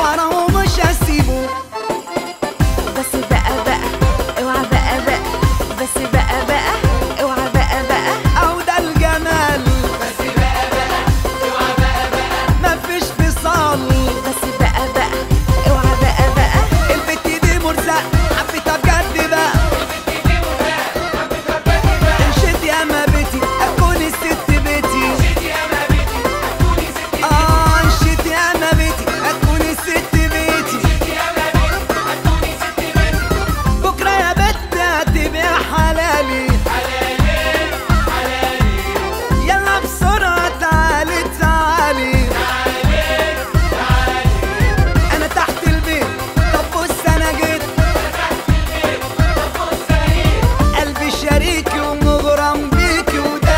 وراه مش هسيبه بس بقى بقى اوعى بقى بقى بس بقى بقى اوعى بقى بقى او ده الجمال بس بقى بقى اوعى بقى بقى مفيش فصال بس بقى بقى اوعى بقى بقى البت دي مرزق حبيتها بجد بقى انشد يا ما بيتي اكون الست بيتي اه انشد يا ما بيتي اكون الست بيتي بكره يا بت هتبقى حلالي يلا بسرعة تعالي تعالي انا تحت البيت طب بص انا جيت قلبي شريكي ومغرم بيكي وده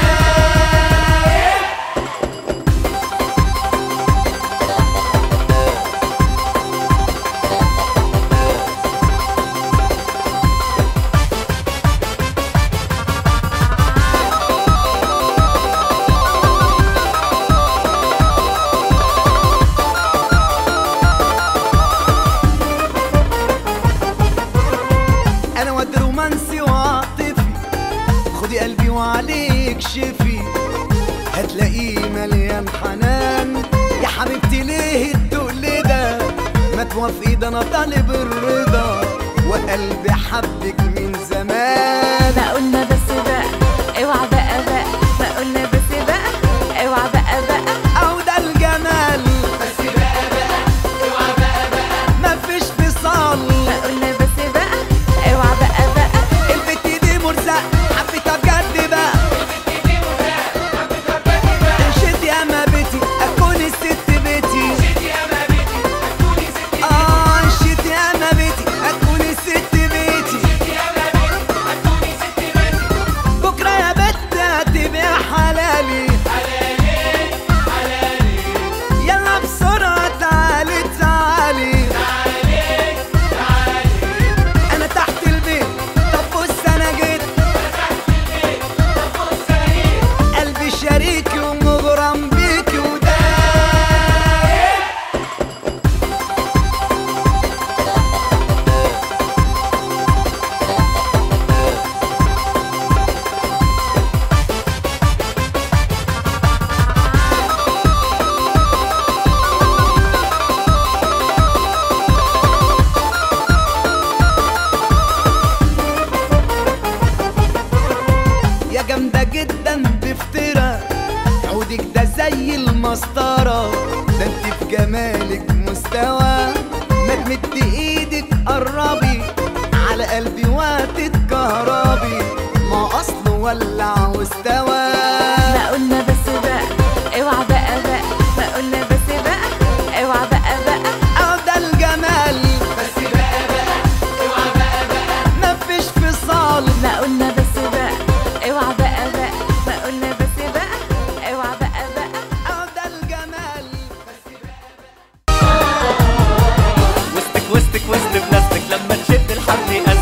انا واد رومانسي وعاطفي خدي قلبي وعليك شفي هتلاقيه مليان حنان يا حبيبتي ليه التقل ده ما توافقي ده انا طالب الرضا وقلبي حبك من زمان ما قلنا بس بقى اوعى بقى بقى ما قلنا بس بقى اوعى بقى بقى او ده الجمال بس بقى بقى اوعى بقى بقى مفيش فصال ما قلنا بس بقى اوعى بقى بقى البت دي مرزق حبيتها بجد بقى انشد يا ما بيتي اكون الست بيتي اه انشد يا ما بيتي اكون الست بيتي بكره يا بت هتبقى حلالي يلا بسرعة تعالي تعالي انا تحت البيت طب بص انا جيت قلبي شريكي ومغرم بيكي وده يا جامدة جدا بفترة عودك ده زي المسطرة ده انت في جمالك مستوى ما تمد ايدك قربي على قلبي وتتكهربي ما اصله ولع واستوى ما قلنا بس بقى اوعى بقى بقى ما قلنا بس بقى اوعى بقى بقى اه ده الجمال بس بقى بقى اوعى بقى بقى مفيش فصال ما قلنا بس بقى اوعى بقى بقى ما قلنا بس بقى اوعى بقى بقى اه ده الجمال وسطك وسطك وسط بنفسك لما تشد الحبل